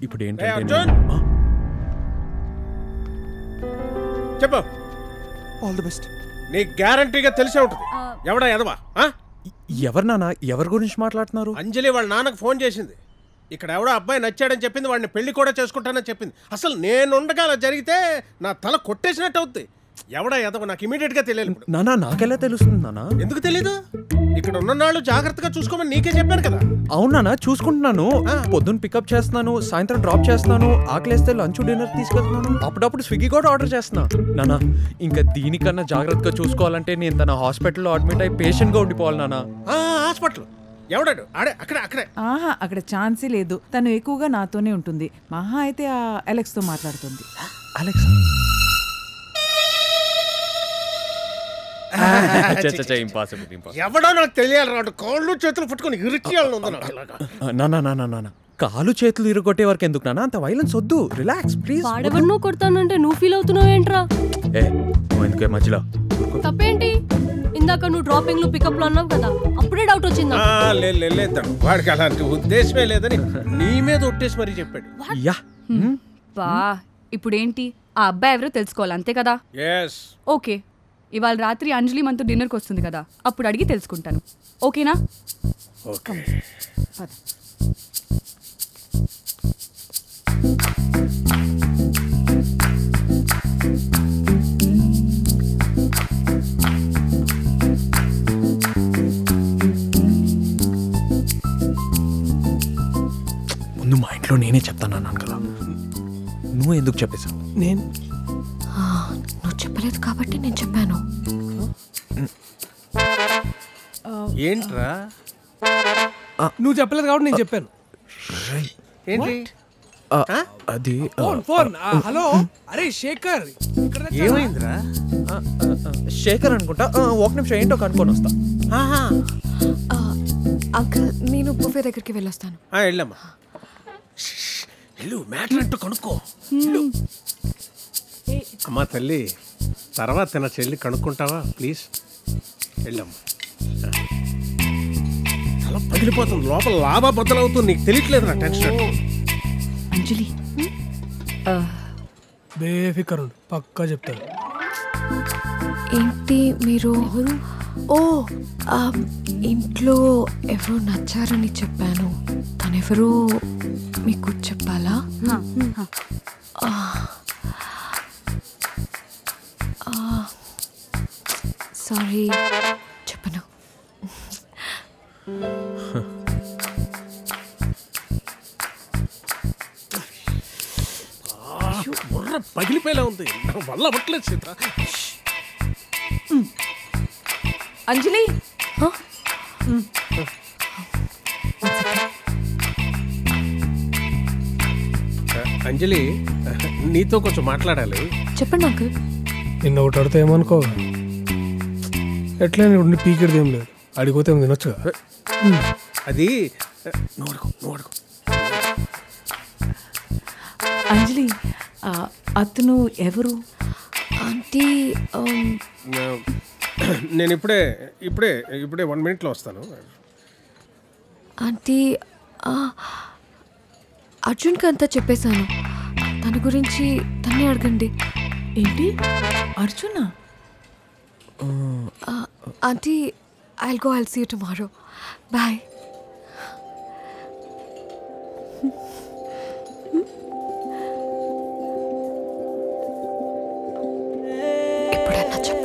ఇప్పుడు ఏ ఏంటంటే అర్జున్ ఆ? చెప్పు ఆల్ ది బెస్ట్ నీ గ్యారంటీగా తెలిసే ఉంటుంది ఎవడా ఎదవా ఆ? ఎవరు నాన్న ఎవరి గురించి మాట్లాడుతున్నారు అంజలి వాళ్ళ నాన్నకు ఫోన్ చేసింది ఇక్కడ ఎవడో అబ్బాయి నచ్చాడని చెప్పింది వాడిని పెళ్లి కూడా చేసుకుంటానని చెప్పింది అసలు నేనుండగా అలా జరిగితే నా తల కొట్టేసినట్టు అవుద్ది ఎవడా ఎదవ నాకు ఇమీడియట్ గా తెలియాలి ఇప్పుడు నానా నాకెలా తెలుస్తుంది నానా ఎందుకు తెలీదు ఇక్కడ ఉన్న నాళ్ళు జాగ్రత్తగా చూసుకోమని నీకే చెప్పాను కదా అవును నాన్న చూసుకుంటున్నాను ఆ. పొద్దున్న పికప్ చేస్తున్నాను సాయంత్రం డ్రాప్ చేస్తున్నాను ఆకలేస్తే లంచ్ డిన్నర్ తీసుకెళ్తున్నాను అప్పుడప్పుడు స్విగ్గీ కూడా ఆర్డర్ చేస్తున్నా నానా ఇంకా దీనికన్నా జాగ్రత్తగా చూసుకోవాలంటే నేను తన హాస్పిటల్లో అడ్మిట్ అయి పేషెంట్ గా ఉండిపోవాలి నానా ఆ హాస్పిటల్ ఎవడాడు ఆడే అక్కడే అక్కడే ఆహా అక్కడ ఛాన్సే లేదు తను ఎక్కువగా నాతోనే ఉంటుంది మహా అయితే ఆ అలెక్స్తో మాట్లాడుతుంది అలెక్స్ ఇంపాసిబుల్ ఇంపాసిబుల్ ఎవడో నాకు తెలియాలి రాడు కాళ్ళు చేతులు పట్టుకొని ఇరికియాలని ఉంది నాకు ఇలాగా నానా నానా నానా కాలు చేతులు ఇరగొట్టే వరకు ఎందుకు నానా అంత వైలెన్స్ వద్దు రిలాక్స్ ప్లీజ్ వాడెవరు నువ్వు కొడతానంటే నువ్వు ఫీల్ అవుతున్నావు ఏంట్రా ఏ నువ్వు ఎందుకే మధ్యలో తప్పేంటి ఇందాక నువ్వు డ్రాపింగ్ లో పికప్ లో అన్నావు కదా అప్పుడే డౌట్ వచ్చిందా ఆ, లే లే, లేదు వాడికి అలాంటి ఉద్దేశమే లేదని నీ మీద ఒట్టేసి మరీ చెప్పాడు యా హ్మ్. బా ఇప్పుడేంటి ఆ అబ్బాయి ఎవరో తెలుసుకోవాలి అంతే కదా ఎస్ ఓకే ఇవాళ రాత్రి అంజలి మనతో డిన్నర్కి వస్తుంది కదా అప్పుడు అడిగి తెలుసుకుంటాను ఓకేనా ఓకే ముందు మా ఇంట్లో నేనే చెప్తాను అన్నాను కదా నువ్వు ఎందుకు చెప్పేశావు నేను నువ్వు చెప్పలేదు కాబట్టి నేను చెప్పాను ఏంట్రా నువ్వు చెప్పలేదు కాబట్టి నేను చెప్పాను ఏంటి ఆ, ఆ? అది ఆ, ఫోన్ ఫోన్ ఆ, హలో అరే శేఖర్ ఇక్కడ రా. ఏమైందిరా ఆ, ఆ, ఆ, శేఖర్ అనుకుంటా ఆ, ఒక నిమిషం ఏంటో కనుక్కొని వస్తా ఆహా. అంకుల్ నేను బుఫే దగ్గరికి వెళ్ళొస్తాను ఆ, వెళ్ళమ్మా షష్, వెళ్ళు మ్యాటర్ అంటూ కనుక్కో వెళ్ళు. అమ్మా తల్లి తర్వాత నా చెల్లి కనుక్కుంటావా ప్లీజ్ వెళ్ళమ్మా తల పగిలిపోతుంది లోపల లాభా బద్దలవుతుంది నీకు తెలియట్లేదు నా టెన్షన్ అంజలి ఆ, బేఫికర్ ఉండు పక్కా చెప్తాను ఏంటి మీరు ఓ ఆ, ఇంట్లో ఎవరో నచ్చారని చెప్పాను తనెవరో మీకు చెప్పాలా హా, హా. సారీ చెప్పను బుర్ర పగిలిపోయేలా ఉంది నా వల్ల అవ్వట్లేదు సీత అంజలి అంజలి నీతో కొంచెం మాట్లాడాలి చెప్పండి అంకుల్ నిన్న ఒకటి అడితే ఏమనుకో ఎట్లయినా ఉండి పీకిడిది ఏం లేదు అడిగిపోతే ఏం తినొచ్చుగా అది నువ్వు అడుగు నువ్వు అడుగు అంజలి ఆ, అతను ఎవరు ఆంటీ ఆమ్, నేను ఇప్పుడే ఇప్పుడే ఇప్పుడే వన్ మినిట్లో వస్తాను ఆంటీ ఆ, అర్జున్కి అంతా చెప్పేశాను తన గురించి తన్నే అడగండి ఏంటి అర్జునా aunty I'll go I'll see tomorrow bye ఎప్పుడన్నా చెప్పండి